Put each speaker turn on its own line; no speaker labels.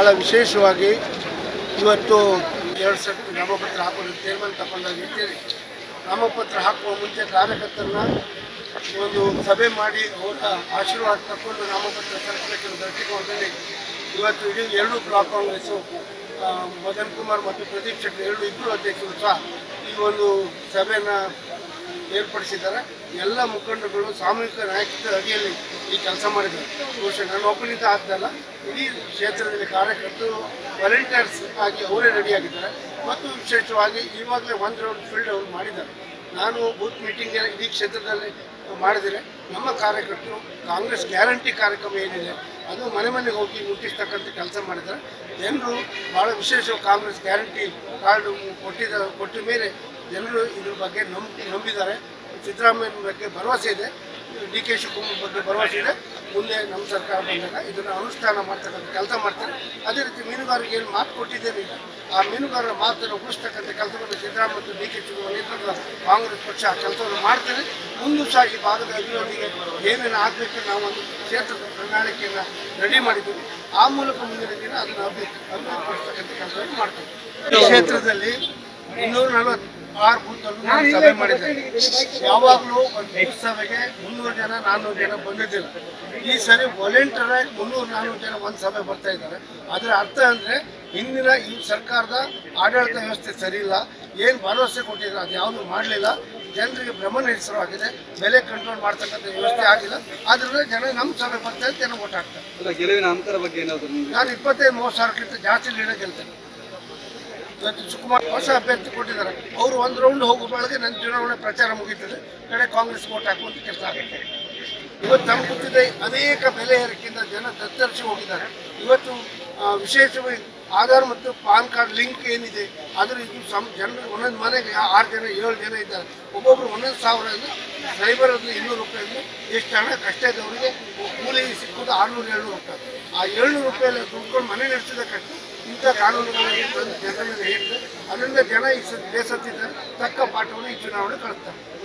ಭಾಳ ವಿಶೇಷವಾಗಿ ಇವತ್ತು ಎರಡು ಸೆಟ್ ನಾಮಪತ್ರ ಹಾಕೊಂಡು ತೀರ್ಮಾನ ತಗೊಂಡಾಗ ಇದ್ದೇನೆ ನಾಮಪತ್ರ ಹಾಕುವ ಮುಂಚೆ ಕಾರ್ಯಕರ್ತರನ್ನ ಒಂದು ಸಭೆ ಮಾಡಿ ಅವರ ಆಶೀರ್ವಾದ ತಗೊಂಡು ನಾಮಪತ್ರ ಸಲ್ಲಿಸಬೇಕೆಂದು ದೃಷ್ಟಿಕೋನದಲ್ಲಿ ಇವತ್ತು ಇಡೀ ಎರಡು ಬ್ಲಾಕ್ ಕಾಂಗ್ರೆಸ್ಸು ಆ, ಮದನ್ ಕುಮಾರ್ ಮತ್ತು ಪ್ರದೀಪ್ ಶೆಟ್ಟಿ ಎರಡು ಇಬ್ಬರು ಅಧ್ಯಕ್ಷರು ಸಹ ಈ ಒಂದು ಸಭೆಯನ್ನು ಏರ್ಪಡಿಸಿದ್ದಾರೆ ಎಲ್ಲ ಮುಖಂಡರುಗಳು ಸಾಮೂಹಿಕ ನಾಯಕತ್ವದ ಅಡಿಯಲ್ಲಿ ಈ ಕೆಲಸ ಮಾಡಿದ್ದಾರೆ ಬಹುಶಃ ನಾನು ಒಬ್ಬನಿಂದ ಆಗ್ದಲ್ಲ ಇಡೀ ಕ್ಷೇತ್ರದಲ್ಲಿ ಕಾರ್ಯಕರ್ತರು ವಾಲಂಟಿಯರ್ಸ್ ಆಗಿ ಅವರೇ ರೆಡಿಯಾಗಿದ್ದಾರೆ ಮತ್ತು ವಿಶೇಷವಾಗಿ ಇವಾಗಲೇ ಒಂದು ರೌಂಡ್ ಫೀಲ್ಡ್ ಅವರು ಮಾಡಿದ್ದಾರೆ ನಾನು ಬೂತ್ ಮೀಟಿಂಗ್ ಇಡೀ ಕ್ಷೇತ್ರದಲ್ಲಿ ಮಾಡಿದರೆ ನಮ್ಮ ಕಾರ್ಯಕರ್ತರು ಕಾಂಗ್ರೆಸ್ ಗ್ಯಾರಂಟಿ ಕಾರ್ಯಕ್ರಮ ಏನಿದೆ ಅದು ಮನೆ ಮನೆಗೆ ಹೋಗಿ ಮುಟ್ಟಿಸ್ತಕ್ಕಂಥ ಕೆಲಸ ಮಾಡಿದ್ದಾರೆ ಜನರು ಭಾಳ ವಿಶೇಷ ಕಾಂಗ್ರೆಸ್ ಗ್ಯಾರಂಟಿ ಕಾರ್ಡು ಕೊಟ್ಟಿದ್ದ ಕೊಟ್ಟ ಮೇಲೆ ಜನರು ಇದ್ರ ಬಗ್ಗೆ ನಂಬ ನಂಬಿದ್ದಾರೆ ಸಿದ್ದರಾಮಯ್ಯನ ಬಗ್ಗೆ ಭರವಸೆ ಇದೆ ಡಿ ಕೆ ಶಿವಕುಮಾರ್ ಬಗ್ಗೆ ಭರವಸೆ ಇದೆ ಮುಂದೆ ನಮ್ಮ ಸರ್ಕಾರ ಬಂದಾಗ ಇದನ್ನು ಅನುಷ್ಠಾನ ಮಾಡ್ತಕ್ಕಂಥ ಕೆಲಸ ಮಾಡ್ತಾರೆ ಅದೇ ರೀತಿ ಮೀನುಗಾರರಿಗೆ ಏನು ಮಾತು ಕೊಟ್ಟಿದ್ದೇನೆ ಈಗ ಆ ಮೀನುಗಾರರ ಮಾತನ್ನು ಉಳಿಸ್ತಕ್ಕಂಥ ಕೆಲಸವನ್ನು ಸಿದ್ದರಾಮಯ್ಯ ಮತ್ತು ಡಿ ಕೆ ಶಿವಕುಮಾರ್ ನೇತೃತ್ವದ ಕಾಂಗ್ರೆಸ್ ಪಕ್ಷ ಆ ಕೆಲಸವನ್ನು ಮಾಡ್ತಾರೆ ಮುಂದೂ ಸಹ ಈ ಭಾಗದ ಅಭಿವೃದ್ಧಿಗೆ ಏನೇನು ಆಗಬೇಕು ನಾವು ಒಂದು ಕ್ಷೇತ್ರದ ಪ್ರಣಾಳಿಕೆಯನ್ನು ರೆಡಿ ಮಾಡಿದ್ದೀವಿ ಆ ಮೂಲಕ ಮುಂದಿನ ದಿನ ಅದನ್ನು ಅಭಿವೃದ್ಧಿ ಅಭಿವೃದ್ಧಿಪಡಿಸ್ತಕ್ಕಂಥ ಕೆಲಸವನ್ನು ಮಾಡ್ತೀವಿ ಈ ಕ್ಷೇತ್ರದಲ್ಲಿ ಇನ್ನೂರ ನಲವತ್ತು ಆರು ಬೂತಲ್ಲೂ ನಾನು ಸಭೆ ಮಾಡಿದ್ದೇನೆ ಯಾವಾಗಲೂ ಒಂದು ಬೂತ್ ಸಭೆಗೆ ಮುನ್ನೂರು ಜನ ನಾನ್ನೂರು ಜನ ಬಂದಿದ್ದಿಲ್ಲ ಈ ಸರಿ ವಾಲಂಟಿಯರ್ ಆಗಿ ಮುನ್ನೂರು ನಾನ್ನೂರು ಜನ ಒಂದು ಸಭೆ ಬರ್ತಾ ಇದ್ದಾರೆ ಅದರ ಅರ್ಥ ಅಂದರೆ ಹಿಂದಿನ ಈ ಸರ್ಕಾರದ ಆಡಳಿತ ವ್ಯವಸ್ಥೆ ಸರಿ ಇಲ್ಲ ಏನು ಭರವಸೆ ಕೊಟ್ಟಿದ್ರು ಅದು ಯಾವುದು ಮಾಡಲಿಲ್ಲ ಜನರಿಗೆ ಭ್ರಮ ನಿರಸನವಾಗಿದೆ ಬೆಲೆ ಕಂಟ್ರೋಲ್ ಮಾಡ್ತಕ್ಕಂಥ ವ್ಯವಸ್ಥೆ ಆಗಿಲ್ಲ ಆದ್ರಿಂದ ಜನ ನಮ್ಮ ಸಭೆ ಬರ್ತಾ ಜನ ಓಟ್ ಹಾಕ್ತಾರೆ
ಅಲ್ಲ ಗೆಲುವಿನ ಅಂತರ ಬಗ್ಗೆ ಏನಾದ್ರು ನಿಮ್ಗೆ
ನಾನು ಇಪ್ಪತ್ತೈದು ಮೂವತ್ತು ಸಾವಿರಕ್ಕಿಂತ ಜಾಸ್ತಿ ಲೀಡ ಗೆಲ್ತೇನೆ ಇವತ್ತು ಸುಕುಮಾರ್ ಹೊಸ ಅಭ್ಯರ್ಥಿ ಕೊಟ್ಟಿದ್ದಾರೆ ಅವರು ಒಂದು ರೌಂಡ್ ಹೋಗೋ ಬೆಳಗ್ಗೆ ನನ್ನ ಚುನಾವಣೆ ಪ್ರಚಾರ ಮುಗೀತದೆ ಕಡೆ ಕಾಂಗ್ರೆಸ್ ಓಟ್ ಹಾಕುವಂತ ಕೆಲಸ ಆಗುತ್ತೆ ಇವತ್ತು ನಮ್ಗೆ ಗೊತ್ತಿದೆ ಅನೇಕ ಬೆಲೆ ಏರಿಕೆಯಿಂದ ಜನ ತತ್ತರಿಸಿ ಹೋಗಿದ್ದಾರೆ ಇವತ್ತು ಆ, ವಿಶೇಷವಾಗಿ ಆಧಾರ್ ಮತ್ತು ಪಾನ್ ಕಾರ್ಡ್ ಲಿಂಕ್ ಏನಿದೆ ಅದರ ಇದು ಸಂ ಜನರು ಒಂದೊಂದು ಮನೆಗೆ ಆರು ಜನ ಏಳು ಜನ ಇದ್ದಾರೆ ಒಬ್ಬೊಬ್ರು ಒಂದೊಂದು ಸಾವಿರದಿಂದ ಸೈಬರ್ ಅಂದ್ರೆ ಇನ್ನೂರು ರೂಪಾಯಿಂದ ಎಷ್ಟು ಹಣ ಕಷ್ಟ ಇದ್ದವರಿಗೆ ಕೂಲಿ ಸಿಕ್ಕೋದು ಆರುನೂರು ಏಳ್ನೂರು ರೂಪಾಯಿ ಆ ಏಳ್ನೂರು ರೂಪಾಯಲ್ಲಿ ದುಡ್ಕೊಂಡು ಮನೆ ನಡೆಸಿದ ಕಷ್ಟ ಇಂಥ ಕಾನೂನುಗಳನ್ನು ತಂದು ಜನರಲ್ಲಿ ಹೇಳಿದ್ರೆ ಅದರಿಂದ ಜನ ಈ ಸ- ಬೇಸತ್ತಿದ್ದಾರೆ ತಕ್ಕ ಪಾಠವನ್ನು ಈ ಚುನಾವಣೆ ಕಳಿಸ್ತಾರೆ